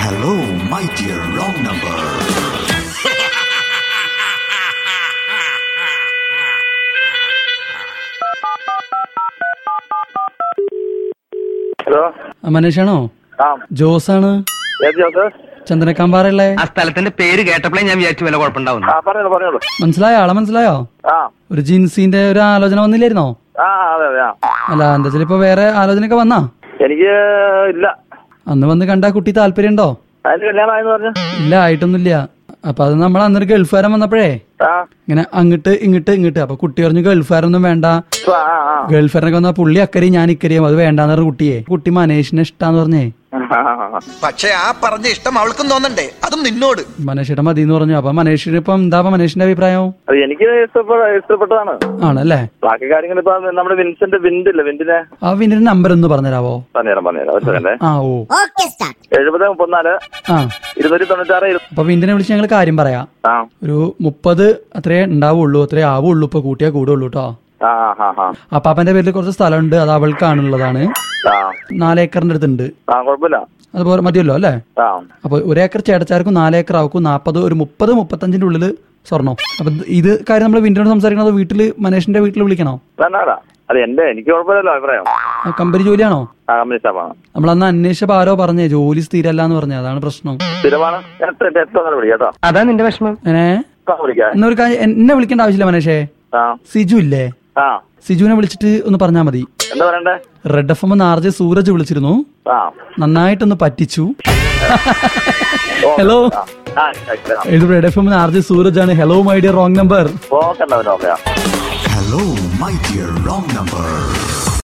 Hello, my dear wrong number. Hello മനീഷാണോ ആ ജോസാണ് ഏത് ജോസ് ചന്ദ്രക്കാമ്പാറല്ലേ ആ സ്ഥലത്തിന്റെ പേര് കേട്ടപ്പോഴേ ഞാൻ വിചാരിച്ചു വല്ല കുഴപ്പമുണ്ടാവുന്നു ആ പറഞ്ഞോളൂ പറഞ്ഞോളൂ മനസ്സിലായോ ആളെ മനസ്സിലായോ ആ ഒരു ജിൻസിന്റെ ഒരു ആലോചന വന്നില്ലായിരുന്നോ ആ അതെ അതെ ആ അല്ല എന്താ വെച്ചാൽ ഇപ്പൊ വേറെ ആലോചനയൊക്കെ വന്നാ എനിക്ക് ഇല്ല അന്ന് വന്ന് കണ്ട കുട്ടി താല്പര്യമുണ്ടോ അതിന് കല്യാണം ആയെന്ന് പറഞ്ഞു ഇല്ല ആയിട്ടൊന്നുമില്ല അപ്പൊ അത് നമ്മൾ അന്നൊരു ഗൾഫുകാരൻ വന്നപ്പോഴേ ആ ഇങ്ങനെ അങ്ങോട്ട് ഇങ്ങോട്ട് ഇങ്ങോട്ട് അപ്പൊ കുട്ടി പറഞ്ഞു ഗൾഫുകാരൊന്നും വേണ്ട ആ ആ ആ ഗൾഫുകാരനൊക്കെ വന്നാ പുള്ളി അക്കരയും ഞാൻ ഇക്കരയും അത് വേണ്ടാന്ന് പറഞ്ഞ കുട്ടിയെ കുട്ടി മനേഷിനെ ഇഷ്ടാന്ന് പറഞ്ഞേ ആ, ആ, ആ. പക്ഷെ ആ പറഞ്ഞ ഇഷ്ടം അവൾക്കും തോന്നണ്ടേ അതും നിന്നോട് മനേഷിയുടെ മതി എന്ന് പറഞ്ഞു അപ്പൊ മനേഷിന് ഇപ്പം എന്താ ഇപ്പൊ മനേഷിന്റെ അഭിപ്രായം അത് എനിക്ക് ഇഷ്ടപ്പെട്ട ഇഷ്ടപ്പെട്ടതാണ് ആണല്ലേ ബാക്കി കാര്യങ്ങൾ ഇപ്പൊ നമ്മുടെ വിൻസെന്റ് വിൻഡ് ഇല്ല വിൻഡിനെ ആ വിന്റെ നമ്പർ ഒന്ന് പറഞ്ഞുതരാവോ പറഞ്ഞുതരാം പറഞ്ഞുതരാം ഒരു സെക്കൻഡ് ആ ഓ എഴുപത് മുപ്പത്തിനാല് ആ ഇരുന്നൂറ്റി തൊണ്ണൂറ്റാറ് ഇരു- അപ്പൊ വിന്ദിനെ വിളിച്ച് ഞങ്ങൾ കാര്യം പറയാം ആ ഒരു മുപ്പത് അത്രേ ഉണ്ടാവുള്ളൂ അത്രേ ആവുള്ളൂ ഇപ്പൊ കൂട്ടിയാ കൂടുള്ളൂ കേട്ടോ ആ ആ ആ അപ്പാപ്പന്റെ പേരിൽ കുറച്ച് സ്ഥലമുണ്ട് അത് അവൾക്കാണുള്ളതാണ് ആ നാലേക്കറിന്റെ അടുത്തുണ്ട് ആ കുഴപ്പമില്ല അതുപോലെ മതിയല്ലോ അല്ലേ ആ അപ്പൊ ഒരേക്കർ ചേട്ടച്ചാർക്കും നാലേക്കർ ആവും നാപ്പത് ഒരു മുപ്പത് മുപ്പത്തഞ്ചിന്റെ ഉള്ളില് സ്വർണം അപ്പൊ ഇത് ഇത് കാര്യം നമ്മൾ വിന്റോട് സംസാരിക്കണത് വീട്ടില് മനേഷിന്റെ വീട്ടിൽ വിളിക്കണോ വേണ്ട വേണ്ട അത് എന്റെ എനിക്ക് കുഴപ്പമില്ലല്ലോ അഭിപ്രായം ആ, കമ്പനി ജോലിയാണോ ആ കമ്പനി സ്റ്റാഫാണ് നമ്മൾ അന്ന് അന്വേഷിച്ചപ്പോ ആരോ പറഞ്ഞേ ജോലി സ്ഥിരല്ല എന്ന് പറഞ്ഞേ അതാണ് പ്രശ്നം സ്ഥിരമാണ് ഞാൻ എത്ര എത്ര ഒന്നും വിളിക്കാം കേട്ടോ അതാ നിന്റെ വിഷമം ഏ എത്ര വിളിക്കാം എന്നാ ഒരു കാര്യം എന്നെ വിളിക്കേണ്ട ആവശ്യമില്ല മനേഷേ ആ സിജു ഇല്ലേ ആ സിജുവിനെ വിളിച്ചിട്ട് ഒന്ന് പറഞ്ഞാൽ മതി എന്താ പറയണ്ടേ റെഡ് എഫ് എം ആർജെ സൂരജ് വിളിച്ചിരുന്നു ആ നന്നായിട്ടൊന്ന് പറ്റിച്ചു ഹലോ ആ ആ ശരി, ആ. ഇത് red F M RJ Sooraj ആണ് hello my dear wrong number okay എന്നാ പിന്നെ okay Hello, my dear wrong number.